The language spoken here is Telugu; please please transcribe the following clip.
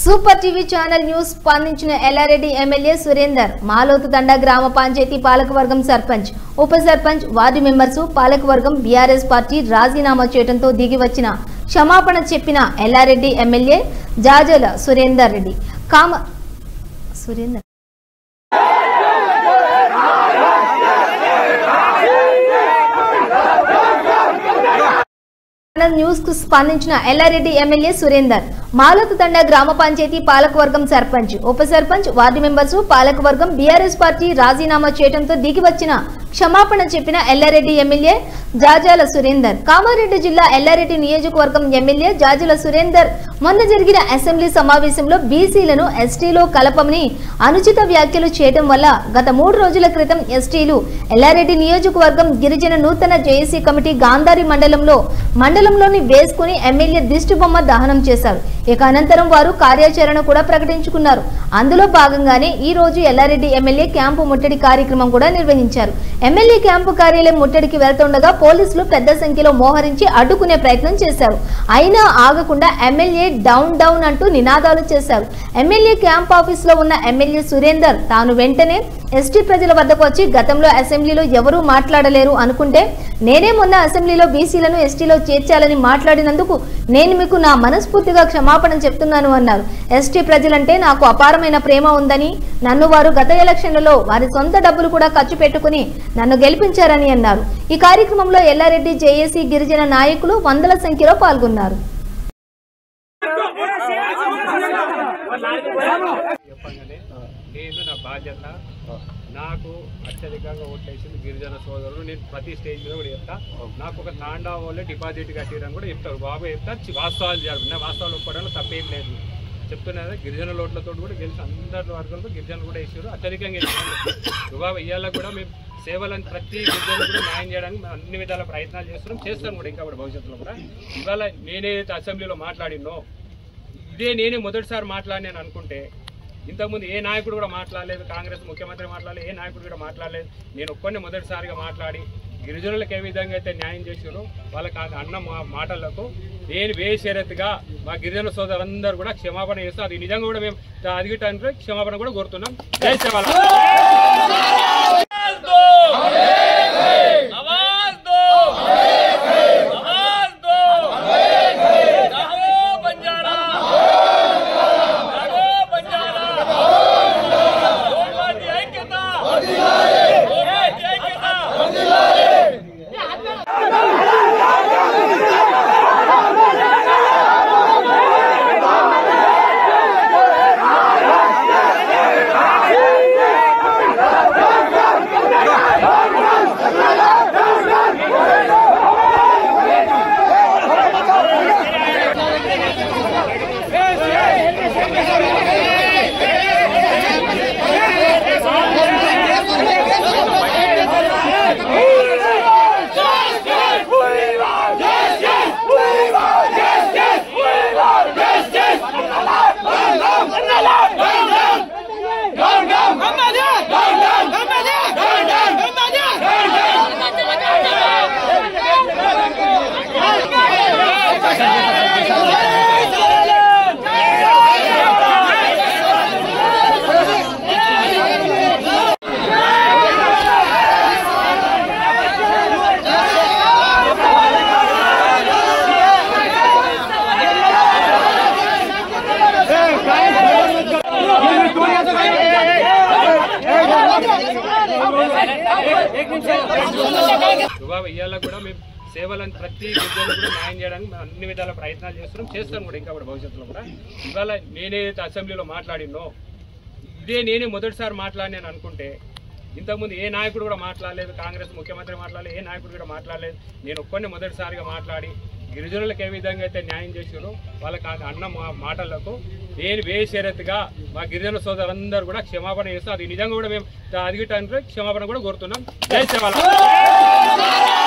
సూపర్ టీవీ ఛానల్ న్యూస్ స్పందించిన ఎల్లారెడ్డి ఎమ్మెల్యే సురేందర్ మాలోతు తండ గ్రామ పంచాయతీ పాలకవర్గం సర్పంచ్ ఉప సర్పంచ్ వార్డు మెంబర్స్ పాలకవర్గం బీఆర్ఎస్ పార్టీ రాజీనామా చేయడంతో దిగి వచ్చిన క్షమాపణ చెప్పిన ఎల్లారెడ్డి ఎమ్మెల్యే జాజల సురేందర్ రెడ్డి కామ సురేందర్ ఛానల్ న్యూస్ కు స్పందించిన ఎల్లారెడ్డి ఎమ్మెల్యే సురేందర్ మాలతు తండ గ్రామ పంచాయతీ పాలకవర్గం సర్పంచ్ ఉప సర్పంచ్ వార్డు మెంబర్స్ పాలకవర్గం బీఆర్ఎస్ పార్టీ రాజీనామా చేయడంతో దిగి వచ్చిన క్షమాపణ చెప్పిన ఎల్లారెడ్డి ఎమ్మెల్యే జాజాల సురేందర్ కామారెడ్డి జిల్లా ఎల్లారెడ్డి నియోజకవర్గం ఎమ్మెల్యే జాజుల సురేందర్ మొన్న జరిగిన అసెంబ్లీ సమావేశంలో బీసీలను ఎస్టీలో కలపమని అనుచిత వ్యాఖ్యలు చేయడం వల్ల గత మూడు రోజుల క్రితం ఎస్టీలు ఎల్లారెడ్డి నియోజకవర్గం గిరిజన నూతన జేఏసీ కమిటీ గాంధారి మండలంలో మండలంలోని వేసుకుని ఎమ్మెల్యే దిష్టిబొమ్మ దహనం చేశారు ఇక అనంతరం వారు కార్యాచరణ కూడా ప్రకటించుకున్నారు అందులో భాగంగానే ఈ రోజు ఎల్లారెడ్డి ఎమ్మెల్యే క్యాంపు ముట్టడి కార్యక్రమం కూడా నిర్వహించారు ఎమ్మెల్యే క్యాంపు కార్యాలయం ముట్టడికి వెళ్తుండగా పోలీసులు పెద్ద సంఖ్యలో మోహరించి అడ్డుకునే ప్రయత్నం చేశారు అయినా ఆగకుండా ఎమ్మెల్యే డౌన్ డౌన్ అంటూ నినాదాలు చేశారు ఎమ్మెల్యే క్యాంప్ ఆఫీస్ లో ఉన్న ఎమ్మెల్యే సురేందర్ తాను వెంటనే ఎస్టీ ప్రజల వద్దకు వచ్చి గతంలో అసెంబ్లీలో ఎవరూ మాట్లాడలేరు అనుకుంటే నేనే మొన్న అసెంబ్లీలో బీసీలను ఎస్టీలో చేర్చాలని మాట్లాడినందుకు నేను మీకు నా మనస్ఫూర్తిగా క్షమాపణ చెప్తున్నాను అన్నారు ఎస్టీ ప్రజలంటే నాకు అపారమైన ప్రేమ ఉందని నన్ను వారు గత ఎలక్షన్లలో వారి సొంత డబ్బులు కూడా ఖర్చు పెట్టుకుని నన్ను గెలిపించారని అన్నారు ఈ కార్యక్రమంలో ఎల్లారెడ్డి జేఏసీ గిరిజన నాయకులు వందల సంఖ్యలో పాల్గొన్నారు చెప్పగానే నేను నా బాధ్యత నాకు అత్యధికంగా ఓట్లేసింది గిరిజన సోదరులు నేను ప్రతి స్టేజ్ మీద కూడా చెప్తా నాకు ఒక తాండా వాళ్ళే డిపాజిట్ కట్టిరని కూడా చెప్తారు బాబు చెప్తా చి- వాస్తవాలు జరుగు నా వాస్తవాలు ఒప్పుకోవడంలో తప్పేం లేదు చెప్తున్నది గిరిజన లోట్లతో కూడా గెలిచి అందరి వర్గంలో గిరిజనులు కూడా వేసారు అత్యధికంగా వేసారు బాబు ఇవాళ కూడా మేము సేవలను ప్రతి గిరిజను కూడా న్యాయం చేయడానికి మేము అన్ని విధాల ప్రయత్నాలు చేస్తున్నాం చేస్తాం కూడా ఇంకా కూడా భవిష్యత్తులో కూడా ఇవాళ నేనేదైతే అసెంబ్లీలో మాట్లాడినో ఇదే నేనే మొదటిసారి మాట్లాడినాను అనుకుంటే ఇంతకుముందు ఏ నాయకుడు కూడా మాట్లాడలేదు కాంగ్రెస్ ముఖ్యమంత్రి మాట్లాడలేదు ఏ నాయకుడు కూడా మాట్లాడలేదు నేను ఒక్కడిని మొదటిసారిగా మాట్లాడి గిరిజనులకు ఏ విధంగా అయితే న్యాయం చేసారో వాళ్ళకి ఆ అన్న మా మాటలకు నేను వేసేరత్తుగా మా గిరిజన సోదరులందరూ కూడా క్షమాపణ చేస్తాం అది నిజంగా కూడా మేము అదిగటానికి క్షమాపణ కూడా కోరుతున్నాం జై శివాల आवाज दो आवाज दो जागो बंजारा जागो बंजारा लोकवादी ऐक्यता लोकवादी ऐक्यता బాబు ఇవాళ కూడా మేము సేవలను ప్రతి గిరిజను కూడా న్యాయం చేయడానికి మేము అన్ని విధాల ప్రయత్నాలు చేస్తున్నాం చేస్తాం కూడా ఇంకా కూడా భవిష్యత్తులో కూడా ఇవాళ నేనేదైతే అసెంబ్లీలో మాట్లాడినో ఇదే నేనే మొదటిసారి మాట్లాడినాను అనుకుంటే ఇంతకుముందు ఏ నాయకుడు కూడా మాట్లాడలేదు కాంగ్రెస్ ముఖ్యమంత్రి మాట్లాడలేదు ఏ నాయకుడు కూడా మాట్లాడలేదు నేను ఒక్కడిని మొదటిసారిగా మాట్లాడి గిరిజనులకు ఏ విధంగా అయితే న్యాయం చేసారో వాళ్ళకి ఆ అన్న మా మాటలకు నేను వేసేరత్తుగా మా గిరిజన సోదరులందరూ కూడా క్షమాపణ చేస్తాం అది నిజంగా కూడా మేము అదిగటానికి క్షమాపణ కూడా కోరుతున్నాం జై శివాల